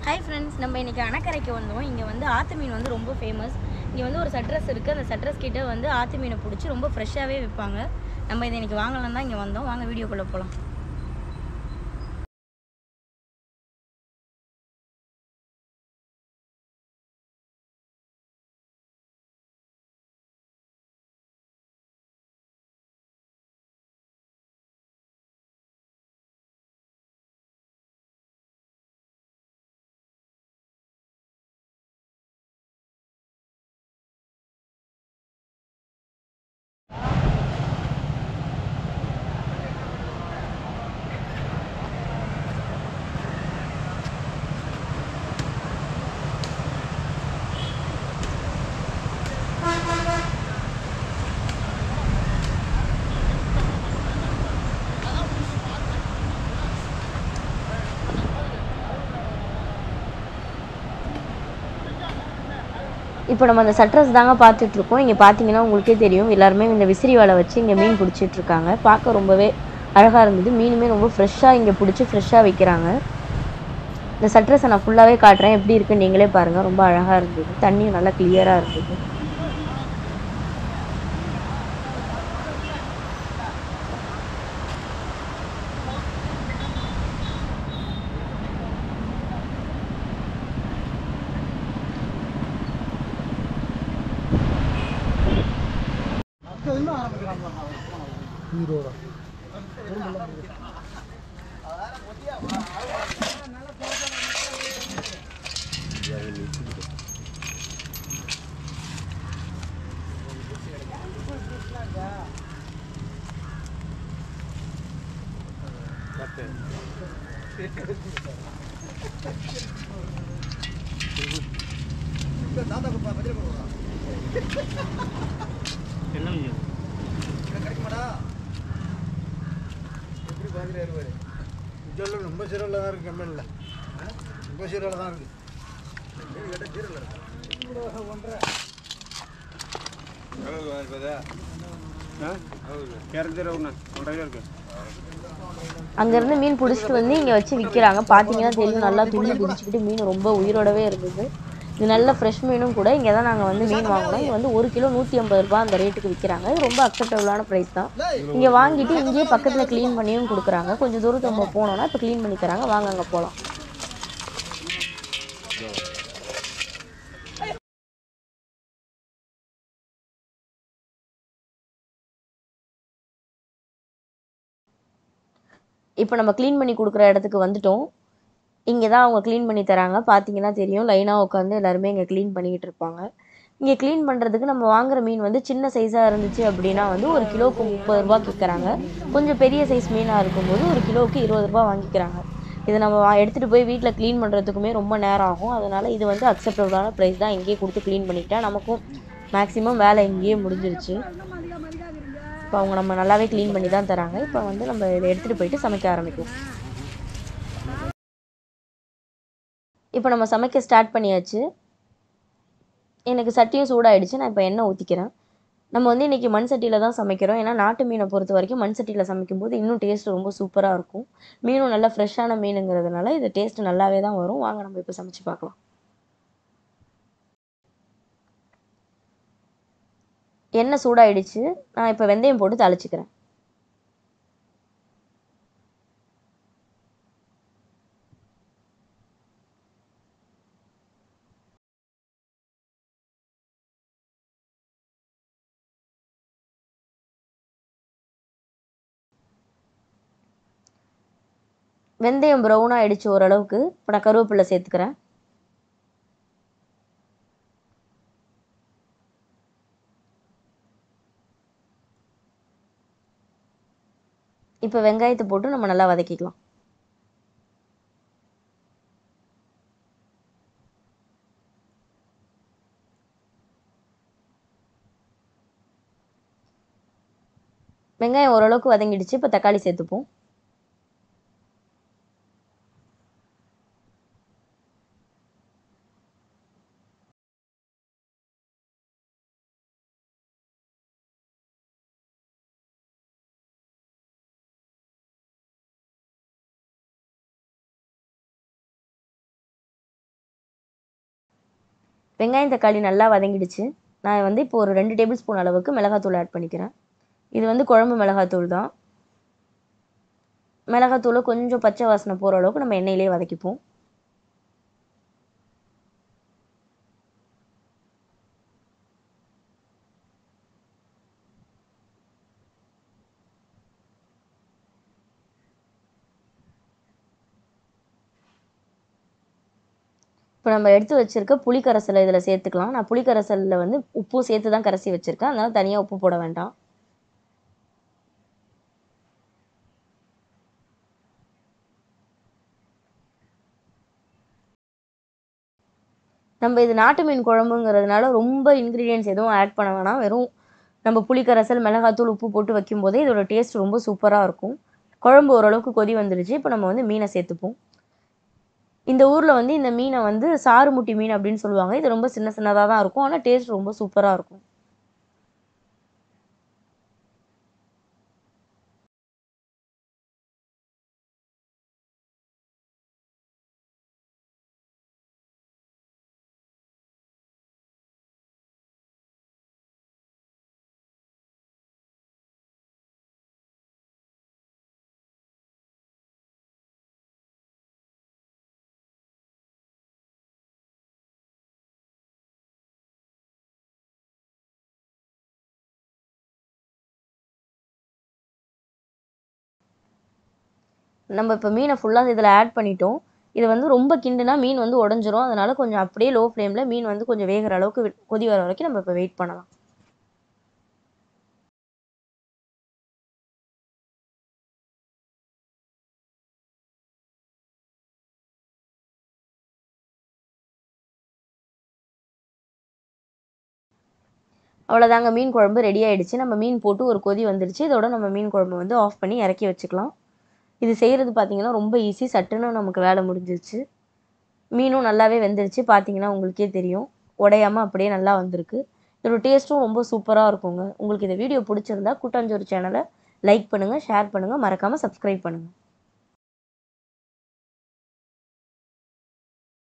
hi friends நம்ம இன்றைக்கி அணக்கரைக்கு வந்தோம் இங்கே வந்து ஆத்து மீன் வந்து ரொம்ப ஃபேமஸ் இங்கே வந்து ஒரு சட்ரஸ் இருக்குது அந்த சட்ரஸ் கிட்ட வந்து ஆத்து மீனை பிடிச்சி ரொம்ப ஃப்ரெஷ்ஷாகவே விற்பாங்க நம்ம இதை இன்றைக்கி வாங்கலாம் தான் இங்கே வந்தோம் வாங்க வீடியோக்குள்ளே போகலாம் இப்போ நம்ம அந்த சட்ரஸ் தாங்க பார்த்துட்டு இருக்கோம் இங்கே பார்த்தீங்கன்னா உங்களுக்கே தெரியும் எல்லாருமே இந்த விசிறி வலை வச்சு இங்கே மீன் பிடிச்சிட்டு இருக்காங்க பார்க்க ரொம்பவே அழகாக இருந்தது மீனுமே ரொம்ப ஃப்ரெஷ்ஷாக இங்கே பிடிச்சி ஃப்ரெஷ்ஷாக வைக்கிறாங்க இந்த சட்ரஸை நான் ஃபுல்லாகவே காட்டுறேன் எப்படி இருக்குன்னு நீங்களே பாருங்கள் ரொம்ப அழகாக இருந்தது தண்ணியும் நல்லா கிளியராக இருந்தது ஈரோட இதெல்லாம் ரொம்ப சீரலில் தான் இருக்குது கம்பெனியில் ரொம்ப சீரலில் தான் இருக்குது அங்கேருந்து மீன் பிடிச்சிட்டு வந்து இங்கே வச்சு விற்கிறாங்க பார்த்தீங்கன்னா தெரியும் நல்லா துள்ளி குதிச்சுக்கிட்டு மீன் ரொம்ப உயிரோடவே இருந்தது இது நல்ல ஃப்ரெஷ் மீனும் கூட இங்கே தான் நாங்கள் வந்து மீன் வாங்கினோம் இது வந்து ஒரு கிலோ நூற்றி ஐம்பது ரூபாய் அந்த ரேட்டுக்கு விற்கிறாங்க இது ரொம்ப அக்செப்டபுளான ப்ரைஸ் தான் இங்கே வாங்கிட்டு இங்கேயே பக்கத்தில் க்ளீன் பண்ணியும் கொடுக்குறாங்க கொஞ்சம் தூரத்து நம்ம போனோம்னா இப்போ க்ளீன் பண்ணி தராங்க வாங்க அங்கே போகலாம் இப்போ நம்ம க்ளீன் பண்ணி கொடுக்குற இடத்துக்கு வந்துட்டோம் இங்கே தான் அவங்க க்ளீன் பண்ணி தராங்க பார்த்தீங்கன்னா தெரியும் லைனாக உட்காந்து எல்லாருமே இங்கே க்ளீன் பண்ணிக்கிட்டு இருப்பாங்க இங்கே க்ளீன் பண்ணுறதுக்கு நம்ம வாங்குற மீன் வந்து சின்ன சைஸாக இருந்துச்சு அப்படின்னா வந்து ஒரு கிலோவுக்கு முப்பது ரூபா கேட்குறாங்க கொஞ்சம் பெரிய சைஸ் மீனாக இருக்கும்போது ஒரு கிலோவுக்கு இருபது ரூபா வாங்கிக்கிறாங்க இதை நம்ம வா எடுத்துகிட்டு போய் வீட்டில் க்ளீன் பண்ணுறதுக்குமே ரொம்ப நேரம் ஆகும் அதனால் இது வந்து அக்செப்டபுளான ப்ரைஸ் தான் இங்கேயே கொடுத்து க்ளீன் பண்ணிக்கிட்டா நமக்கும் மேக்ஸிமம் வேலை இங்கேயே முடிஞ்சிருச்சு இப்போ அவங்க நம்ம நல்லாவே க்ளீன் பண்ணி தான் தராங்க இப்போ வந்து நம்ம இதை எடுத்துகிட்டு போயிட்டு சமைக்க ஆரம்பிக்கும் இப்போ நம்ம சமைக்க ஸ்டார்ட் பண்ணியாச்சு எனக்கு சட்டியும் சூடாயிடுச்சு நான் இப்போ எண்ணெய் ஊற்றிக்கிறேன் நம்ம வந்து இன்றைக்கி மண் சட்டியில் தான் சமைக்கிறோம் ஏன்னா நாட்டு மீனை பொறுத்த வரைக்கும் மண் சட்டியில் சமைக்கும்போது இன்னும் டேஸ்ட் ரொம்ப சூப்பராக இருக்கும் மீனும் நல்லா ஃப்ரெஷ்ஷான மீனுங்கிறதுனால இது டேஸ்ட் நல்லாவே தான் வரும் வாங்க நம்ம இப்போ சமைச்சு பார்க்கலாம் எண்ணெய் சூடாயிடுச்சு நான் இப்போ வெந்தயம் போட்டு தாளிச்சுக்கிறேன் வெந்தயம் ப்ரௌன் ஆயிடுச்சு ஓரளவுக்கு இப்போ நான் கருவேப்பிலை சேர்த்துக்கிறேன் இப்போ வெங்காயத்தை போட்டு நம்ம நல்லா வதக்கிக்கலாம் வெங்காயம் ஓரளவுக்கு வதங்கிடுச்சு இப்போ தக்காளி சேர்த்துப்போம் வெங்காயம் தக்காளி நல்லா வதங்கிடுச்சு நான் வந்து இப்போ ஒரு ரெண்டு டேபிள் ஸ்பூன் அளவுக்கு மிளகாத்தூள் ஆட் பண்ணிக்கிறேன் இது வந்து குழம்பு மிளகாத்தூள் தான் மிளகாத்தூளை கொஞ்சம் பச்சை வாசனை போகிற அளவுக்கு நம்ம எண்ணெயிலே வதக்கிப்போம் இப்போ நம்ம எடுத்து வச்சிருக்க புளி கரைசலை இதில் சேர்த்துக்கலாம் நான் புளி கரைசலில் வந்து உப்பும் சேர்த்து தான் கரைச்சி வச்சுருக்கேன் அதனால் தனியாக உப்பு போட வேண்டாம் நம்ம இது நாட்டு மீன் குழம்புங்கிறதுனால ரொம்ப இன்க்ரீடியன்ஸ் எதுவும் ஆட் பண்ண வேணாம் வெறும் நம்ம புளி கரைசல் மிளகாத்தூள் உப்பு போட்டு வைக்கும்போதே இதோட டேஸ்ட் ரொம்ப சூப்பராக இருக்கும் குழம்பு ஓரளவுக்கு கொதி வந்துடுச்சு இப்போ நம்ம வந்து மீனை சேர்த்துப்போம் இந்த ஊரில் வந்து இந்த மீனை வந்து சாறுமுட்டி மீன் அப்படின்னு சொல்லுவாங்க இது ரொம்ப சின்ன சின்னதாக தான் இருக்கும் ஆனால் டேஸ்ட் ரொம்ப சூப்பராக இருக்கும் நம்ம இப்போ மீனை ஃபுல்லாக இதில் ஆட் பண்ணிட்டோம் இது வந்து ரொம்ப கிண்டுனா மீன் வந்து உடஞ்சிரும் அதனால கொஞ்சம் அப்படியே லோ ஃப்ளேமில் மீன் வந்து கொஞ்சம் வேகிற அளவுக்கு வி- கொதி வர வரைக்கும் நம்ம இப்போ வெயிட் பண்ணலாம் அவ்வளோதாங்க மீன் குழம்பு ரெடி ஆயிடுச்சு நம்ம மீன் போட்டு ஒரு கொதி வந்துடுச்சு இதோட நம்ம மீன் குழம்பு வந்து ஆஃப் பண்ணி இறக்கி வச்சுக்கலாம் இது செய்கிறது பார்த்தீங்கன்னா ரொம்ப ஈஸி சட்டுன்னு நமக்கு வேலை முடிஞ்சிருச்சு மீனும் நல்லாவே வெந்துருச்சு பார்த்தீங்கன்னா உங்களுக்கே தெரியும் உடையாம அப்படியே நல்லா வந்திருக்கு இதோட டேஸ்ட்டும் ரொம்ப சூப்பராக இருக்குங்க உங்களுக்கு இந்த வீடியோ பிடிச்சிருந்தா கூட்டாஞ்சோறு சேனலை லைக் பண்ணுங்கள் ஷேர் பண்ணுங்கள் மறக்காமல் சப்ஸ்கிரைப் பண்ணுங்கள்